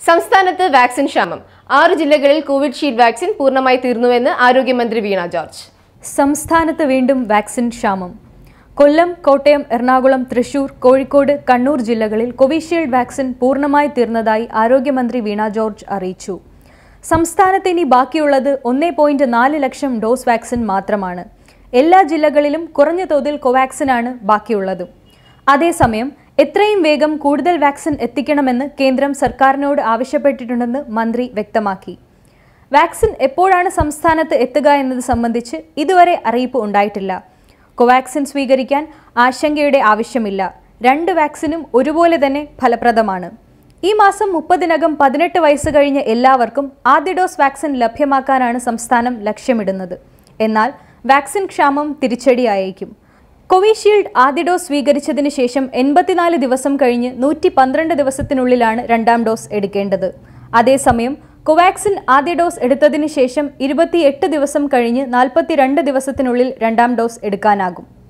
സംസ്ഥാനത്ത് വാക്സിൻ ക്ഷാമം ആറ് ജില്ലകളിൽ കോവിഡ്ഷീൽഡ് വാക്സിൻ പൂർണ്ണമായി തീർന്നുവെന്ന് ആരോഗ്യമന്ത്രി വീണ ജോർജ് സംസ്ഥാനത്ത് വീണ്ടും വാക്സിൻ ക്ഷാമം കൊല്ലം കോട്ടയം എറണാകുളം തൃശൂർ കോഴിക്കോട് കണ്ണൂർ ജില്ലകളിൽ കോവിഷീൽഡ് വാക്സിൻ പൂർണ്ണമായി തീർന്നതായി ആരോഗ്യമന്ത്രി വീണ ജോർജ് അറിയിച്ചു സംസ്ഥാനത്ത് ഇനി ബാക്കിയുള്ളത് ഒന്നേ പോയിന്റ് നാല് ലക്ഷം ഡോസ് വാക്സിൻ മാത്രമാണ് എല്ലാ ജില്ലകളിലും കുറഞ്ഞ തോതിൽ കോവാക്സിനാണ് ബാക്കിയുള്ളത് അതേസമയം എത്രയും വേഗം കൂടുതൽ വാക്സിൻ എത്തിക്കണമെന്ന് കേന്ദ്രം സർക്കാരിനോട് ആവശ്യപ്പെട്ടിട്ടുണ്ടെന്ന് മന്ത്രി വ്യക്തമാക്കി വാക്സിൻ എപ്പോഴാണ് സംസ്ഥാനത്ത് എത്തുക എന്നത് സംബന്ധിച്ച് ഇതുവരെ അറിയിപ്പ് ഉണ്ടായിട്ടില്ല കോവാക്സിൻ സ്വീകരിക്കാൻ ആശങ്കയുടെ ആവശ്യമില്ല രണ്ട് വാക്സിനും ഒരുപോലെ തന്നെ ഫലപ്രദമാണ് ഈ മാസം മുപ്പതിനകം പതിനെട്ട് വയസ്സ് കഴിഞ്ഞ എല്ലാവർക്കും ആദ്യ ഡോസ് വാക്സിൻ ലഭ്യമാക്കാനാണ് സംസ്ഥാനം ലക്ഷ്യമിടുന്നത് എന്നാൽ വാക്സിൻ ക്ഷാമം തിരിച്ചടിയായേക്കും കോവിഷീൽഡ് ആദ്യ ഡോസ് സ്വീകരിച്ചതിന് ശേഷം എൺപത്തിനാല് ദിവസം കഴിഞ്ഞ് നൂറ്റി പന്ത്രണ്ട് ദിവസത്തിനുള്ളിലാണ് രണ്ടാം ഡോസ് എടുക്കേണ്ടത് അതേസമയം കോവാക്സിൻ ആദ്യ ഡോസ് എടുത്തതിന് ശേഷം ഇരുപത്തിയെട്ട് ദിവസം കഴിഞ്ഞ് നാൽപ്പത്തിരണ്ട് ദിവസത്തിനുള്ളിൽ രണ്ടാം ഡോസ് എടുക്കാനാകും